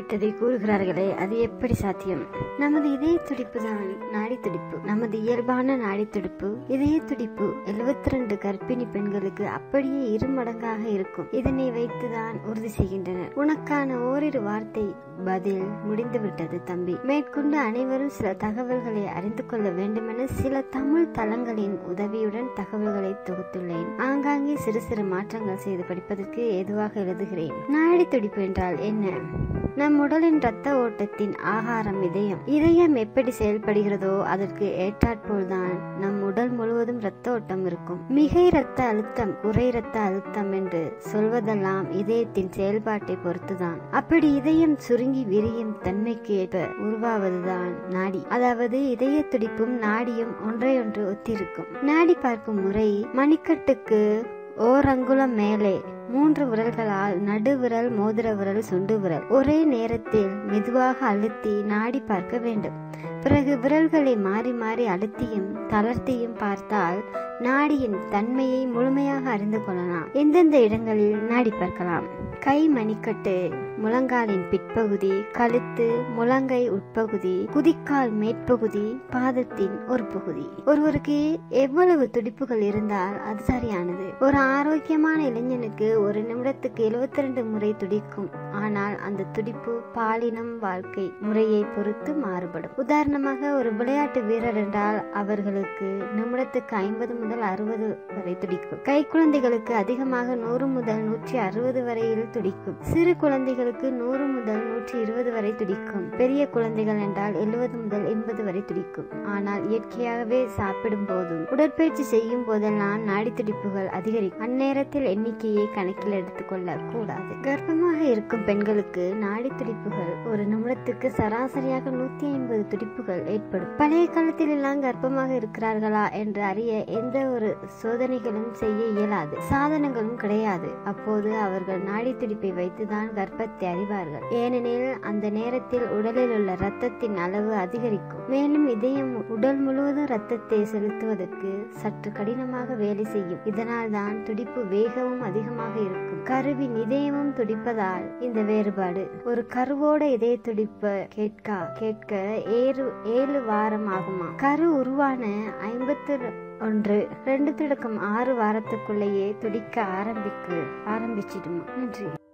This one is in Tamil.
விட்டதை கூறுகிறார்களே அது எப்படி சாத்தியம் நமது இதய துடிப்பு தான் நாடி துடிப்பு நமது இயல்பான நாடி துடிப்பு இதய துடிப்பு எழுபத்தி ரெண்டு கர்ப்பிணி பெண்களுக்கு அப்படியே இரு மடங்காக இருக்கும் இதனை வைத்துதான் உறுதி செய்கின்றனர் உனக்கான ஓரிரு வார்த்தை பதில் முடிந்துவிட்டது தம்பி மேற்கொண்டு அனைவரும் சில தகவல்களை அறிந்து கொள்ள வேண்டுமென சில தமிழ் தளங்களின் உதவியுடன் தகவல்களை தொகுத்துள்ளேன் ஆங்காங்கே சிறு சிறு மாற்றங்கள் செய்து படிப்பதற்கு ஏதுவாக எழுதுகிறேன் நாடி துடிப்பு என்றால் என்ன நம் உடலின் இரத்த ஓட்டத்தின் ஆகாரம் இதயம் இதயம் எப்படி செயல்படுகிறதோ அதற்கு ஏற்றாற்போல்தான் நம் உடல் முழுவதும் இரத்த ஓட்டம் இருக்கும் மிகை இரத்த அழுத்தம் குறை இரத்த அழுத்தம் என்று சொல்வதெல்லாம் இதயத்தின் செயல்பாட்டை பொறுத்துதான் அப்படி இதயம் சுருங்கி விரியும் தன்மைக்கு ஏற்ப உருவாவதுதான் நாடி அதாவது இதய துடிப்பும் நாடியும் ஒன்றையொன்று ஒத்திருக்கும் நாடி பார்க்கும் முறை மணிக்கட்டுக்கு ஓரங்குலம் மேலே மூன்று விரல்களால் நடுவிரல் மோதிர விரல் சுண்டு விரல் ஒரே நேரத்தில் மெதுவாக அழுத்தி நாடி பார்க்க வேண்டும் பிறகு விரல்களை மாறி மாறி அழுத்தியும் தளர்த்தியும் பார்த்தால் நாடியின் தன்மையை முழுமையாக அறிந்து கொள்ளலாம் எந்தெந்த இடங்களில் நாடி பார்க்கலாம் கை மணிக்கட்டு முழங்காலின் பிற்பகுதி கழுத்து முழங்கை உட்பகுதி குதிக்கால் மேற்பகுதி பாதத்தின் ஒரு பகுதி ஒருவருக்கு எவ்வளவு துடிப்புகள் இருந்தால் அது சரியானது ஒரு ஆரோக்கியமான இளைஞனுக்கு ஒரு நிமிடத்துக்கு எழுபத்தி ரெண்டு முறை துடிக்கும் ஆனால் அந்த துடிப்பு பாலினம் வாழ்க்கை முறையை பொறுத்து மாறுபடும் உதாரணமாக ஒரு விளையாட்டு வீரர் என்றால் அவர்களுக்கு நிமிடத்துக்கு ஐம்பது முதல் அறுபது வரை துடிக்கும் கை குழந்தைகளுக்கு அதிகமாக நூறு முதல் நூற்றி அறுபது வரையில் துடிக்கும் சிறு குழந்தைகளுக்கு நூறு முதல் நூற்றி இருபது வரை துடிக்கும் பெரிய குழந்தைகள் என்றால் எழுபது முதல் எண்பது வரை துடிக்கும் ஆனால் இயற்கையாகவே சாப்பிடும் போதும் உடற்பயிற்சி செய்யும் போதெல்லாம் நாடி துடிப்புகள் அதிகரிக்கும் அந்நேரத்தில் எண்ணிக்கையை கணக்கில் எடுத்துக்கொள்ள கூடாது கர்ப்பமாக இருக்கும் பெண்களுக்கு நாடி துடிப்புகள் ஒரு நிமிடத்துக்கு சராசரியாக நூத்தி ஐம்பது துடிப்புகள் ஏற்படும் பழைய காலத்தில் எல்லாம் கர்ப்பமாக இருக்கிறார்களா என்று அறிய எந்த ஒரு சோதனைகளும் செய்ய இயலாது சாதனங்களும் கிடையாது அப்போது அவர்கள் நாடி துடிப்பை வைத்துதான் கர்ப்பத்தை அறிவார்கள் ஏனெனில் அந்த நேரத்தில் உடலில் உள்ள இரத்தத்தின் அளவு அதிகரிக்கும் மேலும் இதயம் உடல் முழுவதும் இரத்தத்தை செலுத்துவதற்கு சற்று கடினமாக வேலை செய்யும் இதனால் தான் துடிப்பு வேகமும் அதிகமாக இருக்கும் கருவின் இதயமும் துடிப்பதால் இந்த வேறுபாடு ஒரு கருவோட இதய துடிப்ப கேட்க கேட்க ஏழு ஏழு வாரம் ஆகுமா கரு உருவான ஐம்பத்து ஒன்று ரெண்டு தொடக்கம் ஆறு வாரத்துக்குள்ளேயே துடிக்க ஆரம்பிக்கு ஆரம்பிச்சிடுமா நன்றி